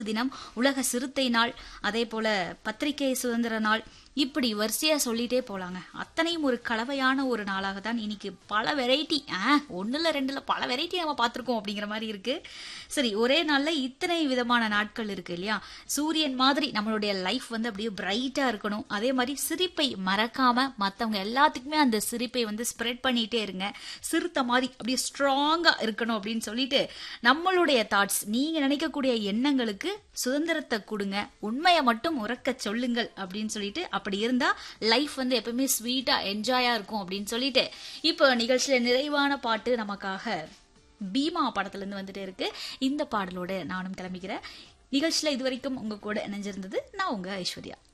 தினம் உலக சிறுத்தை நாள் அதே போல பத்திரிகை சுதந்திர நாள் இப்படி வரிசையா சொல்லிட்டே போலாங்க அத்தனையும் ஒரு கலவையான ஒரு நாளாக தான் இன்னைக்கு பல வெரைட்டி ஆ ஒண்ணுல ரெண்டுல பல வெரைட்டி நம்ம பார்த்திருக்கோம் அப்படிங்கிற மாதிரி இருக்கு சரி ஒரே நாள்ல இத்தனை விதமான நாட்கள் இருக்கு இல்லையா சூரியன் மாதிரி நம்மளுடைய லைஃப் வந்து அப்படியே பிரைட்டா இருக்கணும் அதே மாதிரி சிரிப்பை மறக்காம மத்தவங்க எல்லாத்துக்குமே அந்த சிரிப்பை வந்து ஸ்ப்ரெட் பண்ணிட்டே இருங்க சிறுத்தை மாதிரி அப்படியே ஸ்ட்ராங்கா இருக்கணும் அப்படின்னு சொல்லிட்டு நம்மளுடைய தாட்ஸ் நீங்க நினைக்கக்கூடிய எண்ணங்களுக்கு சுதந்திரத்தை கொடுங்க உண்மையை மட்டும் உறக்க சொல்லுங்கள் அப்படின்னு சொல்லிட்டு அப்படி இருந்தா லைஃப் வந்து எப்பவுமே ஸ்வீட்டா என்ஜாயா இருக்கும் அப்படின்னு சொல்லிட்டு இப்போ நிகழ்ச்சியில நிறைவான பாட்டு நமக்காக பீமா படத்துல இருந்து வந்துட்டே இருக்கு இந்த பாடலோட நானும் கிளம்பிக்கிறேன் நிகழ்ச்சியில இதுவரைக்கும் உங்க கூட இணைஞ்சிருந்தது நான் உங்க ஐஸ்வர்யா